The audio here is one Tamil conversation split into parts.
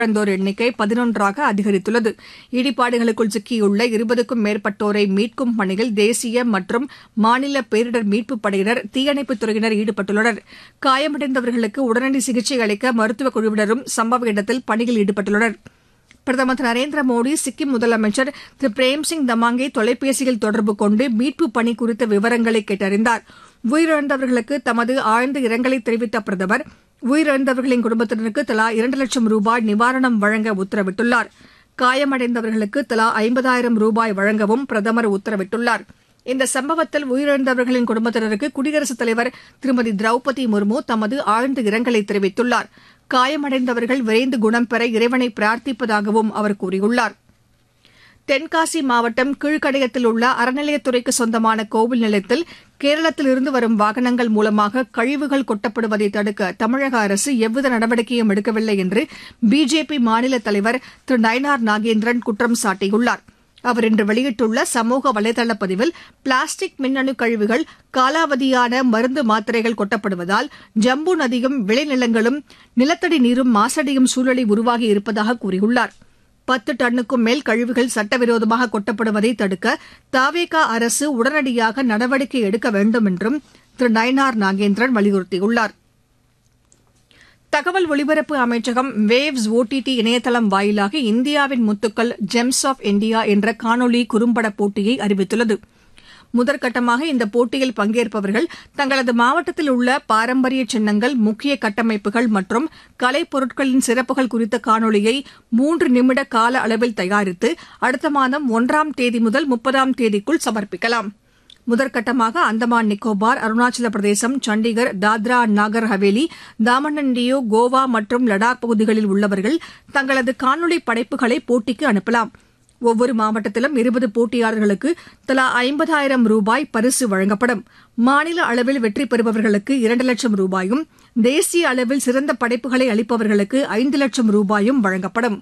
இழந்தோர் எண்ணிக்கை பதினொன்றாக அதிகரித்துள்ளது இடிபாடுகளுக்குள் சிக்கியுள்ள இருபதுக்கும் மேற்பட்டோரை மீட்கும் பணியில் தேசிய மற்றும் மாநில பேரிடர் மீட்புப் படையினர் தீயணைப்புத் துறையினர் ஈடுபட்டுள்ளனர் காயமடைந்தவர்களுக்கு உடனடி சிகிச்சை அளிக்க மருத்துவக் குழுவினரும் சம்பவ இடத்தில் பணியில் ஈடுபட்டுள்ளனர் பிரதமர் திரு நரேந்திர மோடி சிக்கிம் முதலமைச்சர் திரு பிரேம்சிங் தமாங்கை தொலைபேசியில் தொடர்பு கொண்டு மீட்புப் பணி குறித்த விவரங்களை கேட்டறிந்தார் உயிரிழந்தவர்களுக்கு தமது ஆழ்ந்த இரங்கலை தெரிவித்த பிரதமர் உயிரிழந்தவர்களின் குடும்பத்தினருக்கு தலா இரண்டு லட்சம் ரூபாய் நிவாரணம் வழங்க உத்தரவிட்டுள்ளார் காயமடைந்தவர்களுக்கு தலா ஐம்பதாயிரம் ரூபாய் வழங்கவும் பிரதமர் உத்தரவிட்டுள்ளார் இந்த சம்பவத்தில் உயிரிழந்தவர்களின் குடும்பத்தினருக்கு குடியரசுத் தலைவர் திருமதி திரௌபதி முர்மு தமது ஆழ்ந்த இரங்கலை தெரிவித்துள்ளார் காயமடைந்தவர்கள் விரைந்து குணம் பெற இறைவனை பிரார்த்திப்பதாகவும் அவர் கூறியுள்ளார் தென்காசி மாவட்டம் கீழ்கடையத்தில் உள்ள அறநிலையத்துறைக்கு சொந்தமான கோவில் நிலையத்தில் கேரளத்திலிருந்து வரும் வாகனங்கள் மூலமாக கழிவுகள் கொட்டப்படுவதை தடுக்க தமிழக அரசு எவ்வித நடவடிக்கையும் எடுக்கவில்லை என்று பிஜேபி மாநில தலைவர் திரு நயனார் நாகேந்திரன் குற்றம் சாட்டியுள்ளார் அவர் இன்று வெளியிட்டுள்ள சமூக வலைதள பதிவில் பிளாஸ்டிக் மின்னணு கழிவுகள் காலாவதியான மருந்து மாத்திரைகள் கொட்டப்படுவதால் ஜம்பு நதியும் விளைநிலங்களும் நிலத்தடி நீரும் மாசடையும் சூழலை உருவாகி இருப்பதாக கூறியுள்ளார் பத்து டன்னுக்கும் மேல் கழிவுகள் சட்டவிரோதமாக கொட்டப்படுவதை தடுக்க தாவேகா அரசு உடனடியாக நடவடிக்கை எடுக்க வேண்டும் என்றும் திரு நயனார் நாகேந்திரன் வலியுறுத்தியுள்ளார் தகவல் ஒலிபரப்பு அமைச்சகம் வேவ்ஸ் ஓடிடி இணையதளம் வாயிலாக இந்தியாவின் முத்துக்கள் ஜெம்ஸ் ஆஃப் இந்தியா என்ற காணொலி குறும்பட போட்டியை அறிவித்துள்ளது முதற்கட்டமாக இந்த போட்டியில் பங்கேற்பவர்கள் தங்களது மாவட்டத்தில் உள்ள பாரம்பரிய சின்னங்கள் முக்கிய கட்டமைப்புகள் மற்றும் கலைப்பொருட்களின் சிறப்புகள் குறித்த காணொலியை மூன்று நிமிட கால அளவில் தயாரித்து அடுத்த மாதம் ஒன்றாம் தேதி முதல் முப்பதாம் தேதிக்குள் சமர்ப்பிக்கலாம் முதற்கட்டமாக அந்தமான் நிக்கோபார் அருணாச்சல பிரதேசம் சண்டிகர் தாத்ரா நாகர் ஹவேலி தாமன் அண்ட் டியூ கோவா மற்றும் லடாக் பகுதிகளில் உள்ளவர்கள் தங்களது காணொலி படைப்புகளை போட்டிக்கு அனுப்பலாம் ஒவ்வொரு மாவட்டத்திலும் இருபது போட்டியாளர்களுக்கு தலா ஐம்பதாயிரம் ரூபாய் பரிசு வழங்கப்படும் மாநில அளவில் வெற்றி பெறுபவர்களுக்கு இரண்டு லட்சம் ரூபாயும் தேசிய அளவில் சிறந்த படைப்புகளை அளிப்பவர்களுக்கு ஐந்து லட்சம் ரூபாயும் வழங்கப்படும்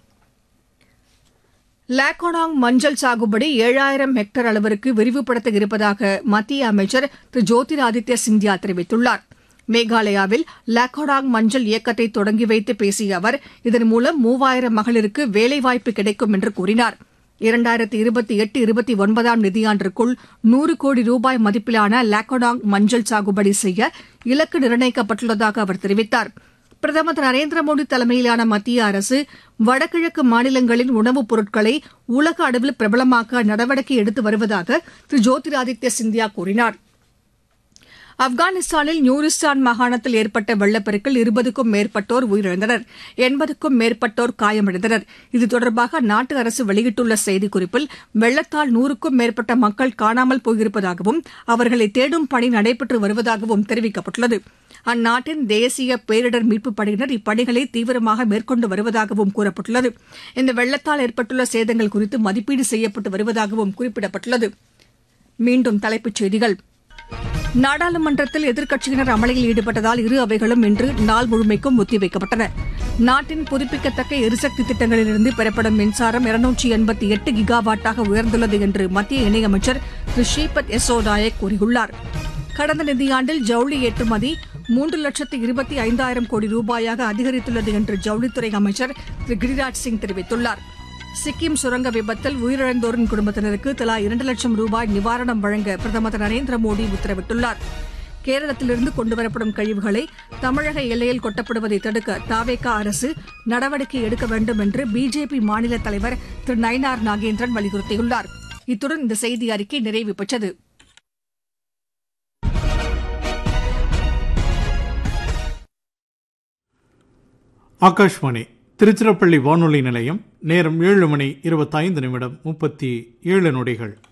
லாக்கோனாங் மஞ்சள் சாகுபடி ஏழாயிரம் ஹெக்டேர் அளவிற்கு விரிவுபடுத்த இருப்பதாக மத்திய அமைச்சர் திரு ஜோதிராதித்ய சிந்தியா தெரிவித்துள்ளார் மேகாலயாவில் லாக்கோடாங் மஞ்சள் இயக்கத்தை தொடங்கி வைத்து பேசிய அவர் இதன் மூலம் மூவாயிரம் மகளிருக்கு வேலைவாய்ப்பு கிடைக்கும் என்று கூறினார் இரண்டாயிரத்தி இருபத்தி எட்டு இருபத்தி ஒன்பதாம் நிதியாண்டிற்குள் நூறு கோடி ரூபாய் மதிப்பிலான லாக்கோடாங் மஞ்சள் சாகுபடி செய்ய இலக்கு நிர்ணயிக்கப்பட்டுள்ளதாக அவர் தெரிவித்தார் பிரதமர் திரு நரேந்திர மோடி தலைமையிலான மத்திய அரசு வடகிழக்கு மாநிலங்களின் உணவுப் பொருட்களை உலக அளவில் பிரபலமாக்க நடவடிக்கை எடுத்து வருவதாக திரு ஜோதிராதித்ய சிந்தியா கூறினார் ஆப்கானிஸ்தானில் நியூரிஸ்தான் மாகாணத்தில் ஏற்பட்ட வெள்ளப்பெருக்கில் இருபதுக்கும் மேற்பட்டோர் உயிரிழந்தனர் எண்பதுக்கும் மேற்பட்டோர் காயமடைந்தனர் இது தொடர்பாக அந்நாட்டு அரசு வெளியிட்டுள்ள செய்திக்குறிப்பில் வெள்ளத்தால் நூறுக்கும் மேற்பட்ட மக்கள் காணாமல் போயிருப்பதாகவும் அவர்களை தேடும் பணி நடைபெற்று வருவதாகவும் தெரிவிக்கப்பட்டுள்ளது அந்நாட்டின் தேசிய பேரிடர் மீட்புப் படையினர் இப்பணிகளை தீவிரமாக மேற்கொண்டு வருவதாகவும் கூறப்பட்டுள்ளது இந்த வெள்ளத்தால் ஏற்பட்டுள்ள சேதங்கள் குறித்து மதிப்பீடு செய்யப்பட்டு வருவதாகவும் குறிப்பிடப்பட்டுள்ளது மீண்டும் தலைப்புச் செய்திகள் நாடாளுமன்றத்தில் எதிர்க்கட்சியினர் அமளியில் ஈடுபட்டதால் இரு அவைகளும் இன்று நாள் முழுமைக்கும் ஒத்திவைக்கப்பட்டன நாட்டின் புதுப்பிக்கத்தக்க எரிசக்தி திட்டங்களிலிருந்து பெறப்படும் மின்சாரம் இருநூற்றி எண்பத்தி எட்டு கிகாவாட்டாக உயர்ந்துள்ளது என்று மத்திய இணையமைச்சர் திரு ஸ்ரீபத் யசோ நாயக் கூறியுள்ளார் கடந்த நிதியாண்டில் ஜவுளி ஏற்றுமதி மூன்று லட்சத்து இருபத்தி ஐந்தாயிரம் கோடி ரூபாயாக அதிகரித்துள்ளது என்று ஜவுளித்துறை அமைச்சர் திரு கிரிராஜ் சிங் தெரிவித்துள்ளார் சிக்கிம் சுரங்க விபத்தில் உயிரிழந்தோரின் குடும்பத்தினருக்கு தலா இரண்டு லட்சம் ரூபாய் நிவாரணம் வழங்க பிரதமர் திரு நரேந்திர மோடி உத்தரவிட்டுள்ளார் கேரளத்திலிருந்து கொண்டுவரப்படும் கழிவுகளை தமிழக எல்லையில் கொட்டப்படுவதை தடுக்க தாவேகா அரசு நடவடிக்கை எடுக்க வேண்டும் என்று பிஜேபி மாநில தலைவர் திரு நயனார் நாகேந்திரன் வலியுறுத்தியுள்ளார் இத்துடன் இந்த செய்தி அறிக்கை நிறைவு பெற்றது ஆகாஷ்வாணி திருச்சிராப்பள்ளி வானொலி நிலையம் நேரம் ஏழு மணி இருபத்தைந்து நிமிடம் முப்பத்தி ஏழு நொடிகள்